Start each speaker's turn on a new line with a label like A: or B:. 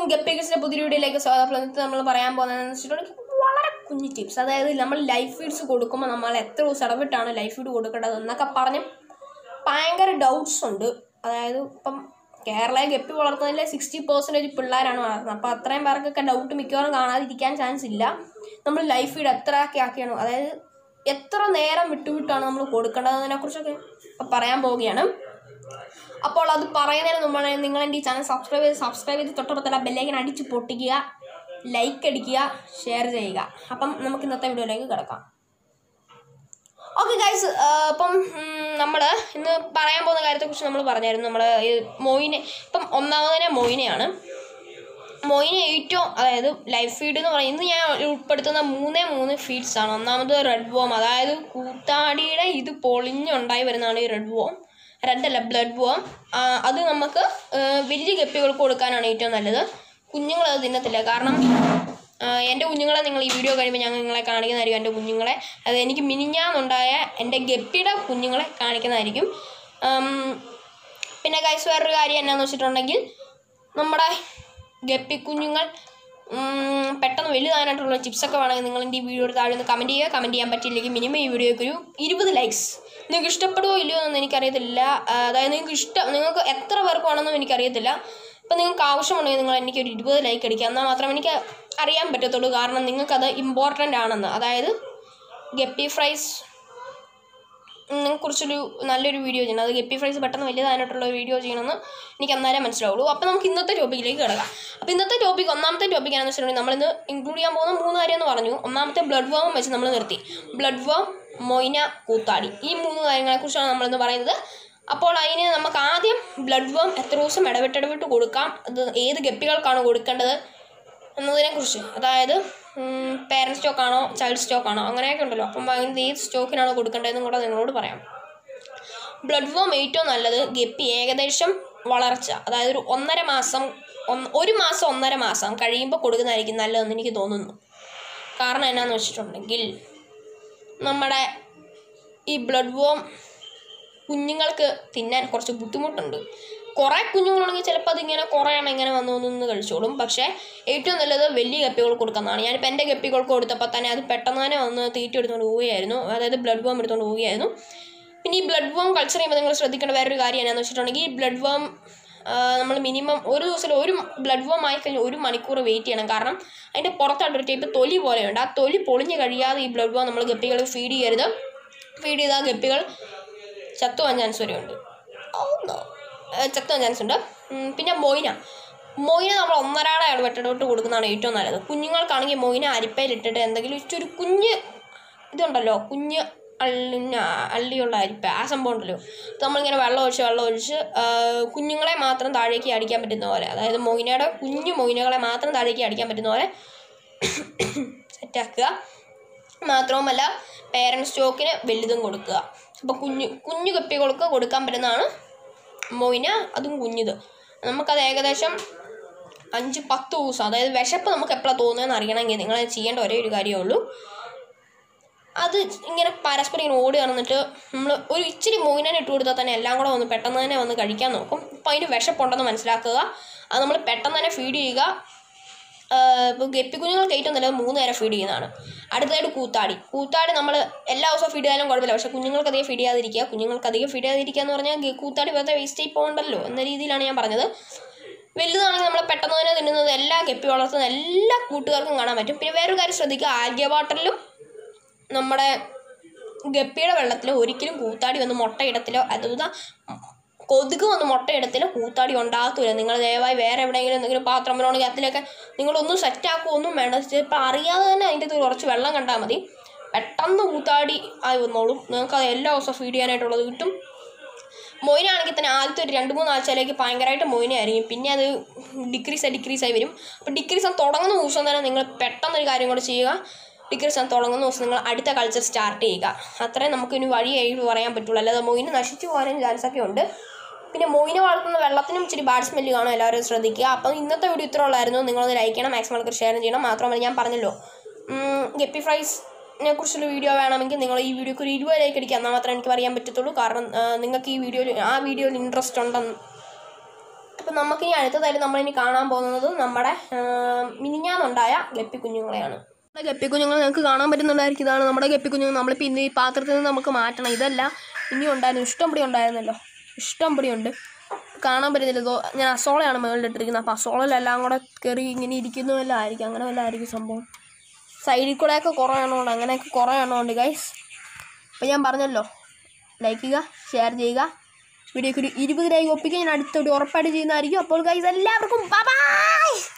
A: ഗപ്പിക്സിന്റെ പുതിയ വീഡിയോയിലേക്ക് സ്വാഗതം അപ്പോൾ ഇന്നത്തെ നമ്മൾ പറയാൻ പോകുന്നതെന്ന് വെച്ചിട്ടുണ്ടെങ്കിൽ വളരെ കുഞ്ഞു ടിപ്സ് അതായത് നമ്മൾ ലൈഫ് ഫീഡ്സ് കൊടുക്കുമ്പോൾ നമ്മൾ എത്ര ദിവസം ഇടവിട്ടാണ് ലൈഫ് ഫീഡ് കൊടുക്കേണ്ടത് എന്നൊക്കെ പറഞ്ഞ് ഭയങ്കര ഡൗട്ട്സ് ഉണ്ട് അതായത് ഇപ്പം കേരള ഗപ്പി വളർത്തുന്നതിലെ സിക്സ്റ്റി പെർസെൻറ്റേജ് പിള്ളേരാണ് വളർത്തുന്നത് അപ്പോൾ അത്രയും പേർക്കൊക്കെ ഡൗട്ട് മിക്കവാറും കാണാതിരിക്കാൻ ചാൻസ് ഇല്ല നമ്മൾ ലൈഫ് ഫീഡ് എത്ര ഒക്കെ ആക്കിയാണ് അതായത് എത്ര നേരം വിട്ടുവിട്ടാണ് നമ്മൾ കൊടുക്കേണ്ടതിനെ കുറിച്ചൊക്കെ പറയാൻ പോവുകയാണ് അപ്പോൾ അത് പറയുന്നതിന് മുമ്പാണ് നിങ്ങൾ എൻ്റെ ഈ ചാനൽ സബ്സ്ക്രൈബ് ചെയ്ത് സബ്സ്ക്രൈബ് ചെയ്ത് തൊട്ടടുത്തുള്ള ബെല്ലൈക്കൻ അടിച്ച് പൊട്ടിക്കുക ലൈക്ക് അടിക്കുക ഷെയർ ചെയ്യുക അപ്പം നമുക്ക് ഇന്നത്തെ വീഡിയോയിലേക്ക് കിടക്കാം ഓക്കെ ഗൈസ് അപ്പം നമ്മൾ ഇന്ന് പറയാൻ പോകുന്ന കാര്യത്തെക്കുറിച്ച് നമ്മൾ പറഞ്ഞായിരുന്നു നമ്മൾ ഈ മോയിനെ ഇപ്പം ഒന്നാമതിനെ മോയിനെയാണ് മൊയിന് ഏറ്റവും അതായത് ലൈഫ് ഫീഡ് എന്ന് പറയുന്നത് ഞാൻ ഉൾപ്പെടുത്തുന്ന മൂന്നേ മൂന്ന് ഫീഡ്സ് ആണ് ഒന്നാമത് റെഡ് വോം അതായത് കൂത്താടിയുടെ ഇത് പൊളിഞ്ഞുണ്ടായി വരുന്നതാണ് ഈ റെഡ് വോം റെഡ് അല്ല ബ്ലഡ് വോം അത് നമുക്ക് ആ, വലിയ ഗപ്പികൾക്ക് കൊടുക്കാനാണ് ഏറ്റവും നല്ലത് കുഞ്ഞുങ്ങൾ അത് തിന്നത്തില്ല കാരണം ആ, എൻ്റെ കുഞ്ഞുങ്ങളെ നിങ്ങൾ ഈ വീഡിയോ കഴിയുമ്പോൾ ഞങ്ങൾ നിങ്ങളെ കാണിക്കുന്നതായിരിക്കും എൻ്റെ കുഞ്ഞുങ്ങളെ അത് എനിക്ക് മിനിഞ്ഞാന്നുണ്ടായ എൻ്റെ ഗപ്പിയുടെ കുഞ്ഞുങ്ങളെ കാണിക്കുന്നതായിരിക്കും ആം, പിന്നെ ഗൈസ് വേറൊരു കാര്യം എന്നാന്ന് വെച്ചിട്ടുണ്ടെങ്കിൽ നമ്മുടെ ഗപ്പി കുഞ്ഞുങ്ങൾ ഉം, പെട്ടെന്ന് വലുതാനായിട്ടുള്ള ടിപ്സൊക്കെ വേണമെങ്കിൽ നിങ്ങൾ എൻ്റെ ഈ വീഡിയോയുടെ താഴെ നിന്ന് കമൻറ്റ് ചെയ്യുക കമൻറ്റ് ചെയ്യാൻ പറ്റിയില്ലെങ്കിൽ മിനിമം ഈ വീഡിയോയ്ക്ക് ഒരു ഇരുപത് ലൈക്സ് നിങ്ങൾക്ക് ഇഷ്ടപ്പെടുമോ ഇല്ലയോ എന്ന് എനിക്കറിയത്തില്ല ആ, അതായത് നിങ്ങൾക്ക് ഇഷ്ടം നിങ്ങൾക്ക് എത്ര പേർക്ക് വേണമെന്നും എനിക്കറിയത്തില്ല അപ്പം നിങ്ങൾക്ക് ആവശ്യമുണ്ടെങ്കിൽ നിങ്ങൾ എനിക്ക് ഒരു ഇരുപത് ലൈക്ക് അടിക്കുക എന്നാൽ മാത്രമേ എനിക്ക് അറിയാൻ പറ്റത്തുള്ളൂ കാരണം നിങ്ങൾക്കത് ഇമ്പോർട്ടൻ്റ് ആണെന്ന് അതായത് ഗപ്പി ഫ്രൈസ് കുറിച്ചൊരു നല്ലൊരു വീഡിയോ ചെയ്യണം അത് ഗപ്പി ഫ്രൈസ് പെട്ടെന്ന് വലുതായിട്ടുള്ള ഒരു വീഡിയോ ചെയ്യണമെന്ന് എനിക്ക് എന്നാലേ മനസ്സിലാവുള്ളൂ അപ്പോൾ നമുക്ക് ഇന്നത്തെ ടോപ്പിക്കിലേക്ക് കിടക്കാം അപ്പോൾ ഇന്നത്തെ ടോപ്പിക് ഒന്നാമത്തെ ടോപ്പിക് ആണെന്ന് വെച്ചിട്ടുണ്ടെങ്കിൽ നമ്മളിന്ന് ഇൻക്ലൂഡ് ചെയ്യാൻ പോകുന്ന മൂന്ന് കാര്യം എന്ന് പറഞ്ഞു ഒന്നാമത്തെ ബ്ലഡ് വേം വെച്ച് നമ്മൾ നിർത്തി ബ്ലഡ് വേം മൊയ്ന കൂത്താടി ഈ മൂന്ന് കാര്യങ്ങളെക്കുറിച്ചാണ് നമ്മളിന്ന് പറയുന്നത് അപ്പോൾ അതിന് നമുക്ക് ആദ്യം ബ്ലഡ് വേം എത്ര ദിവസം ഇടവിട്ടിടവിട്ട് കൊടുക്കാം അത് ഏത് ഗപ്പികൾക്കാണ് കൊടുക്കേണ്ടത് എന്നതിനെക്കുറിച്ച് അതായത് പേരൻറ് സ്റ്റോക്കാണോ ചൈൽഡ് സ്റ്റോക്കാണോ അങ്ങനെയൊക്കെ ഉണ്ടല്ലോ അപ്പം അതിന് ഏത് സ്റ്റോക്കിനാണോ കൊടുക്കേണ്ടതെന്നും കൂടെ നിങ്ങളോട് പറയാം ബ്ലഡ് വോം ഏറ്റവും നല്ലത് ഗപ്പി ഏകദേശം വളർച്ച അതായത് ഒരു ഒന്നര മാസം ഒന്ന് ഒരു മാസം ഒന്നര മാസം കഴിയുമ്പോൾ കൊടുക്കുന്നതായിരിക്കും നല്ലതെന്ന് എനിക്ക് തോന്നുന്നു കാരണം എന്നാന്ന് വെച്ചിട്ടുണ്ടെങ്കിൽ നമ്മുടെ ഈ ബ്ലഡ് വോം കുഞ്ഞുങ്ങൾക്ക് തിന്നാൻ കുറച്ച് ബുദ്ധിമുട്ടുണ്ട് കുറേ കുഞ്ഞുങ്ങളുണ്ടെങ്കിൽ ചിലപ്പോൾ അതിങ്ങനെ കുറേ എണ്ണം ഇങ്ങനെ വന്നു വന്ന് കഴിച്ചോളും പക്ഷേ ഏറ്റവും നല്ലത് വലിയ ഗപ്പികൾ കൊടുക്കുന്നതാണ് ഞാനിപ്പോൾ എൻ്റെ ഗപ്പികൾക്ക് കൊടുത്തപ്പോൾ തന്നെ അത് പെട്ടെന്ന് തന്നെ വന്ന് തീറ്റി എടുത്തുകൊണ്ട് പോവുകയായിരുന്നു അതായത് ബ്ലഡ് വോം എടുത്തുകൊണ്ട് പോവുകയായിരുന്നു പിന്നെ ഈ ബ്ലഡ് വോം കൾച്ചർ ചെയ്യുമ്പോൾ നിങ്ങൾ ശ്രദ്ധിക്കേണ്ട വേറൊരു കാര്യം എന്നാന്ന് വെച്ചിട്ടുണ്ടെങ്കിൽ ഈ ബ്ലഡ് വോം നമ്മൾ മിനിമം ഒരു ദിവസം ഒരു ബ്ലഡ് വോം ആയി കഴിഞ്ഞാൽ ഒരു മണിക്കൂർ വെയിറ്റ് ചെയ്യണം കാരണം അതിൻ്റെ പുറത്തായിട്ടൊരു ടൈപ്പ് തൊലി പോലെയുണ്ട് ആ തൊലി പൊളിഞ്ഞ് കഴിയാതെ ഈ ബ്ലഡ് വോം നമ്മൾ ഗപ്പികൾ ഫീഡ് ചെയ്യരുത് ഫീഡ് ചെയ്ത ഗപ്പികൾ ചത്തുവാൻ ചാൻസ് വരെയുണ്ട് ചത്തുവാൻ ചാൻസ് ഉണ്ട് ഉം, പിന്നെ മൊയിന മൊയിന നമ്മൾ ഒന്നരാടെ ഇടവിട്ടിടവിട്ട് കൊടുക്കുന്നതാണ് ഏറ്റവും നല്ലത് കുഞ്ഞുങ്ങൾക്കാണെങ്കിൽ മൊയിന അരിപ്പയിലിട്ടിട്ട് എന്തെങ്കിലും ഇച്ചിരി കുഞ്ഞ് ഇതുണ്ടല്ലോ കുഞ്ഞ് അള്ളിന അള്ളിയുള്ള അരിപ്പ ആ സംഭവം ഉണ്ടല്ലോ അത് നമ്മളിങ്ങനെ വെള്ളം ഒഴിച്ച് വെള്ളം ഒഴിച്ച് ആ, കുഞ്ഞുങ്ങളെ മാത്രം താഴേക്ക് അടിക്കാൻ പറ്റുന്ന പോലെ അതായത് മൊയിനയുടെ കുഞ്ഞു മൊയിനകളെ മാത്രം താഴേക്ക് അടിക്കാൻ പറ്റുന്ന പോലെ സെറ്റാക്കുക മാത്രവുമല്ല പേരൻറ് സ്റ്റോക്കിന് വലുതും കൊടുക്കുക അപ്പോൾ കുഞ്ഞു കുഞ്ഞു കപ്പികൾക്ക് കൊടുക്കാൻ പറ്റുന്നതാണ് മൊയിന അതും കുഞ്ഞിത് നമുക്കത് ഏകദേശം അഞ്ച് പത്ത് ദിവസം അതായത് വിശപ്പ് നമുക്ക് എപ്പോഴാണ് തോന്നുന്നതെന്ന് അറിയണമെങ്കിൽ നിങ്ങൾ ചെയ്യേണ്ട ഒരേ ഒരു കാര്യമേ ഉള്ളൂ അത് ഇങ്ങനെ പരസ്പരം ഇങ്ങനെ ഓടി നടന്നിട്ട് നമ്മൾ ഒരു ഇച്ചിരി മോയിനെ ഇട്ട് കൊടുത്താൽ തന്നെ എല്ലാം കൂടെ വന്ന് പെട്ടെന്ന് തന്നെ വന്ന് കഴിക്കാൻ നോക്കും അപ്പോൾ അതിന് വിശപ്പുണ്ടെന്ന് മനസ്സിലാക്കുക അത് നമ്മൾ പെട്ടെന്ന് തന്നെ ഫീഡ് ചെയ്യുക ഇപ്പോൾ ഗപ്പി കുഞ്ഞുങ്ങൾക്ക് ഏറ്റവും നല്ലത് മൂന്ന് നേരം ഫീഡ് ചെയ്യുന്നതാണ് അടുത്തതായിട്ട് കൂത്താടി കൂത്താടി നമ്മൾ എല്ലാ ദിവസവും ഫീഡ് ചെയ്താലും കുഴപ്പമില്ല പക്ഷേ കുഞ്ഞുങ്ങൾക്ക് അധികം ഫീഡ് ചെയ്യാതിരിക്കുക കുഞ്ഞുങ്ങൾക്ക് അധികം ഫീഡ് ചെയ്യാതിരിക്കുക എന്ന് പറഞ്ഞാൽ ഗ- കൂത്താടി വെറുതെ വേസ്റ്റ് ആയി പോകണ്ടല്ലോ എന്ന രീതിയിലാണ് ഞാൻ പറഞ്ഞത് വലുതാണെങ്കിൽ നമ്മൾ പെട്ടെന്ന് തന്നെ തിന്നുന്നത് എല്ലാ ഗപ്പി വളർത്തുന്ന എല്ലാ കൂട്ടുകാർക്കും കാണാൻ പറ്റും പിന്നെ വേറൊരു കാര്യം ശ്രദ്ധിക്കുക ആൽഗ വാട്ടറിലും നമ്മുടെ ഗപ്പിയുടെ വെള്ളത്തിൽ ഒരിക്കലും കൂത്താടി വന്ന് മുട്ടയിടത്തിലോ അതുപോലെ കൊതുക് വന്ന് മുട്ടയിടത്തിലോ കൂത്താടി ഉണ്ടാകത്തില്ല നിങ്ങൾ ദയവായി വേറെ എവിടെയെങ്കിലും എന്തെങ്കിലും പാത്രം വരണമെങ്കിൽ അതിലൊക്കെ നിങ്ങളൊന്നും സെറ്റാക്കുക ഒന്നും വേണ്ട ചിലപ്പോൾ അറിയാതെ തന്നെ അതിൻ്റെ അകത്ത് കുറച്ച് വെള്ളം കണ്ടാൽ മതി പെട്ടെന്ന് കൂത്താടി ആയി വന്നോളും നിങ്ങൾക്ക് അത് എല്ലാ ദിവസവും ഫീഡ് ചെയ്യാനായിട്ടുള്ളത് കിട്ടും മൊയിനാണെങ്കിൽ തന്നെ ആദ്യത്തെ ഒരു രണ്ട് മൂന്ന് ആഴ്ചയിലേക്ക് ഭയങ്കരമായിട്ട് മൊയിനായിരിക്കും പിന്നെ അത് ഡിക്രീസ് ആയി ഡിക്രീസ് ആയി വരും അപ്പോൾ ഡിക്രീസ് ആയി തുടങ്ങുന്ന ദിവസം തന്നെ നിങ്ങൾ പെട്ടെന്ന് ഒരു കാര്യം കൂടെ ചെയ്യുക ഡിക്രീസ് ആയി തുടങ്ങുന്ന ദിവസം നിങ്ങൾ അടുത്ത കൾച്ചർ സ്റ്റാർട്ട് ചെയ്യുക അത്രയും നമുക്ക് ഇനി വഴിയായിട്ട് പറയാൻ പറ്റുള്ളൂ അല്ലാതെ മൊയിന് നശിച്ചു പോകാനും ചാൻസ് ഒക്കെ ഉണ്ട് പിന്നെ മൊയിനെ വളർത്തുന്ന വെള്ളത്തിനും ഇച്ചിരി ബാഡ് സ്മെല്ല് കാണും എല്ലാവരും ശ്രദ്ധിക്കുക അപ്പോൾ ഇന്നത്തെ വീഡിയോ ഇത്ര ഉള്ളായിരുന്നു നിങ്ങളൊന്ന് ലൈക്ക് ചെയ്യണം മാക്സിമം ആൾക്കാർ ഷെയർ ചെയ്യണം മാത്രമല്ല ഞാൻ പറഞ്ഞല്ലോ ഗപ്പി ഫ്രൈസിനെ കുറിച്ചുള്ള വീഡിയോ വേണമെങ്കിൽ നിങ്ങൾ ഈ വീഡിയോക്ക് ഒരു ഇരുപത് ലൈക്ക് അടിക്കുക എന്നാൽ മാത്രമേ എനിക്ക് പറയാൻ പറ്റത്തുള്ളൂ കാരണം ആ, നിങ്ങൾക്ക് ഈ വീഡിയോയിൽ ആ വീഡിയോയിൽ ഇൻട്രസ്റ്റ് ഉണ്ടെന്ന് അപ്പം നമുക്കിനി അടുത്തതായിട്ട് നമ്മളിനി കാണാൻ പോകുന്നത് നമ്മുടെ ആം, മിനിഞ്ഞാന്നുണ്ടായ ഗപ്പി കുഞ്ഞുങ്ങളെയാണ് നമ്മുടെ ഗപ്പി കുഞ്ഞുങ്ങൾ നിങ്ങൾക്ക് കാണാൻ പറ്റുന്നുണ്ടായിരിക്കും ഇതാണ് നമ്മുടെ ഗപ്പി കുഞ്ഞുങ്ങൾ നമ്മളിപ്പോൾ ഇന്ന് ഈ പാത്രത്തിൽ നിന്ന് നമുക്ക് മാറ്റണം ഇതല്ല ഇനിയും ഉണ്ടായിരുന്നു ഇഷ്ടം പിടി ഉണ്ടായിരുന്നല്ലോ ഇഷ്ടം പിടി ഉണ്ട് കാണാൻ പറ്റുന്നില്ല ഇതോ ഞാൻ അസോളയാണ് മുകളിലിട്ടിരിക്കുന്നത് അപ്പോൾ അസോളയിലെല്ലാം കൂടെ കയറി ഇങ്ങനെ ഇരിക്കുന്ന വല്ല ആയിരിക്കും അങ്ങനെ വല്ല ആയിരിക്കും സംഭവം സൈഡിൽ കൂടെയൊക്കെ കുറേ എണ്ണമുണ്ട് അങ്ങനെയൊക്കെ കുറേ എണ്ണമുണ്ട് ഗൈസ് അപ്പോൾ ഞാൻ പറഞ്ഞല്ലോ ലൈക്ക് ചെയ്യുക ഷെയർ ചെയ്യുക വീഡിയോക്ക് ഒരു ഇരുപത് ലൈക്ക് ഒപ്പിക്കാൻ ഞാൻ അടുത്തൊരു ഉറപ്പായിട്ട് ചെയ്യുന്നതായിരിക്കും അപ്പോൾ ഗൈസ് എല്ലാവർക്കും ബൈ